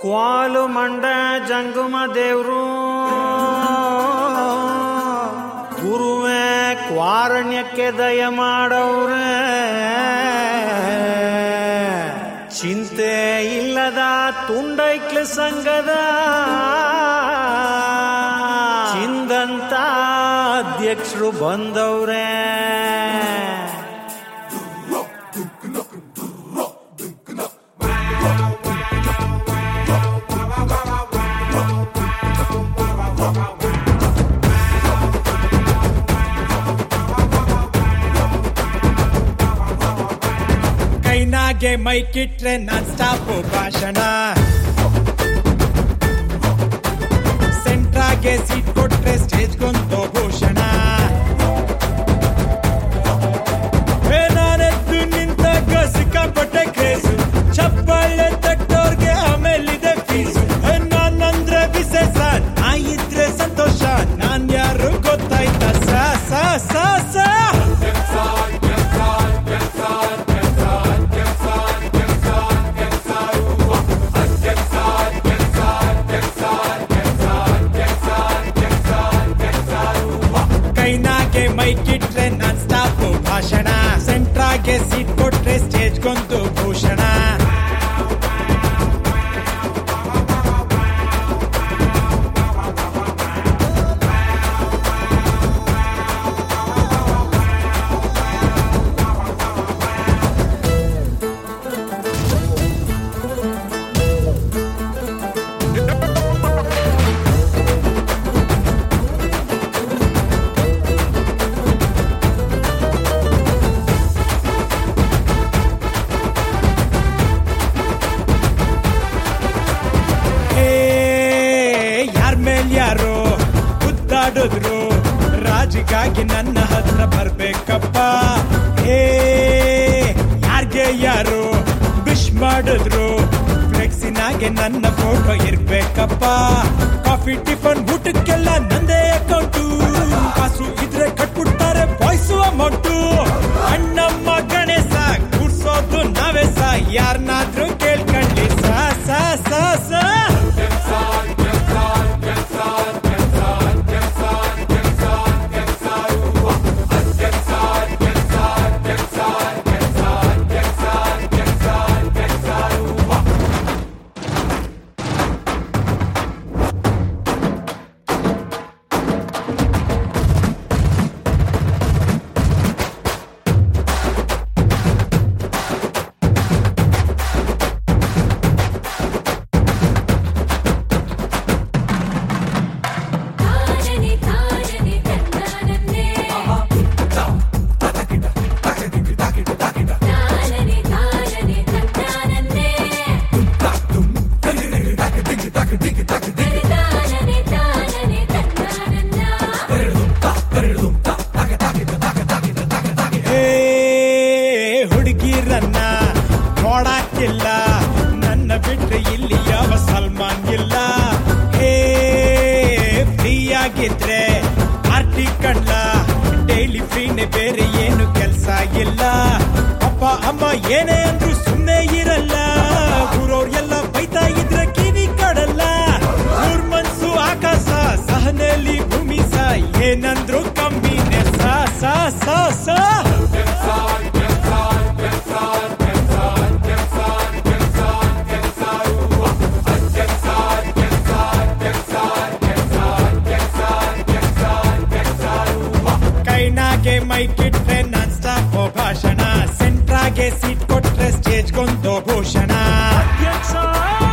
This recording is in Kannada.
ಕ್ವಾಲು ಮಂಡ ಜಂಗುಮ ದೇವ್ರು ಗುರುವೇ ಕ್ವಾರಣ್ಯಕ್ಕೆ ದಯ ಮಾಡವ್ರೆ ಚಿಂತೆ ಇಲ್ಲದ ತುಂಡೈಕ್ಲ ಸಂಘದ ಚಿಂದಂತ ಅಧ್ಯಕ್ಷರು ಬಂದವ್ರೆ ಕೈನಾಗೆ ಮೈಕಿಟ್ರೆ ನಾನ್ ಸ್ಟಾಪ್ ಭಾಷಣ ಸೆಂಟ್ರಾಗೆ ಸೀಟ್ ಕೊಟ್ರೆ ಸ್ಟೇಜ್ ಗೊಂದು ಭೂಷಣ ಏ, ನಾನೆದ್ದು ನಿಂತಾಗ ಸಿಕ್ಕಾಪಟ್ಟೆ ಕ್ರೇಜು ಚಪ್ಪಾಳೆ ತಟ್ಟೋರ್ಗೆ ಆಮೇಲಿದೆ ಫೀಸು ಏ, ನಾನಂದ್ರೆ ವಿಶೇಷ ನಾ ಇದ್ರೆ ಸಂತೋಷ ನಾನ್ ಯಾರು ಗೊತ್ತಾಯ್ತಾ ಸಾ ಸಾ ಸಾ ಸಾ ಕೈನಾಗೆ ಮೈಕಿಟ್ರೆ ನಾನ್ ಸ್ಟಾಪ್ ಭಾಷಣ ಸೆಂಟ್ರಾಗೆ ಸೀಟ್ ಕೊಟ್ರೆ ಸ್ಟೇಜ್ ಗೊಂದು ಭೂಷಣ ಏ ಯಾರ ಮೇಲ್ ಯಾರು ಗುದ್ದಾಡಿದ್ರು ರಾಜಿಗಾಗಿ ನನ್ನ ಹತ್ರ ಬರ್ಬೇಕಪ್ಪ ಏ ಯಾರ್ಗೆ ಯಾರು ವಿಶ್ ಮಾಡಿದ್ರು ಫ್ಲೆಕ್ಸಿನಾಗೆ ನನ್ನ ಫೋಟೋ ಇರ್ಬೇಕಪ್ಪ ಕಾಫಿ ಟಿಫನ್ ಊಟಕ್ಕೆಲ್ಲ ನಂದೇ ಅಕೌಂಟು ಕಾಸು ಇದ್ರೆ ಕಟ್ಬಿಡ್ತಾರೆ ಬಾಯ್ಸು ಅಮೌಂಟು ಅಣ್ಣಮ್ಮ ಗಣೇಶ ಕೂರ್ಸೋದು ನಾವೇ ಸಾ ಯಾರನ್ನಾದ್ರೂ ಕೇಳ್ಕೊಳ್ಳಿ ಸಾ ಸಾ ಸಾ ಸಾ ತಾನನೆ ತಾನನೆ ತಂದಾನನ್ನೇ ತಾನನೆ ತಾನನೆ ತಂದಾನನ್ನೇ ತಾನನೆ ತಾನನೆ ತಂದಾನನ್ನ ಏ ಹುಡುಗಿರನ್ನ ನೋಡಕ್ಕಿಲ್ಲ ನನ್ನ ಬಿಟ್ರೆ ಇಲ್ಲಿ ಯಾವ ಸಲ್ಮಾನ್ ಇಲ್ಲ ಏ ಫ್ರೀ ಆಗಿದ್ರೆ ಪಾರ್ಟಿ ಕಣ್ಲ ಡೈಲಿ ಫ್ರೀನೆ ಬೇರೆ ಏನು ಕೆಲ್ಸ ಇಲ್ಲ ಅಪ್ಪ ಅಮ್ಮ ಏನೇ ಅಂದ್ರು ಸುಮ್ಮನೆ ಇರಲ್ಲ ಊರವ್ರ್ ಎಲ್ಲ ಬೈತಾ ಇದ್ರೆ ಕಿವಿ ಕಡಲ್ಲ ಊರ್ ಮನ್ಸು ಆಕಾಶ ಸಹನೆಲಿ ಭೂಮಿ ಸಾ ಏನಂದ್ರು ಕಮ್ಮಿನೇ ಸಾ ಸಾ ಸಾ ಸಾ ಕೈನಾಗೆ ಮೈಕಿಟ್ರೆ ನಾನ್ ಸ್ಟಾಪ್ ಭಾಷಣ ಸೆಂಟ್ರಾಗೆ ಸೀಟ್ ಕೊಟ್ರೆ ಸ್ಟೇಜ್ ಗೊಂದು ಭೂಷಣ ಅಧ್ಯಕ್ಷ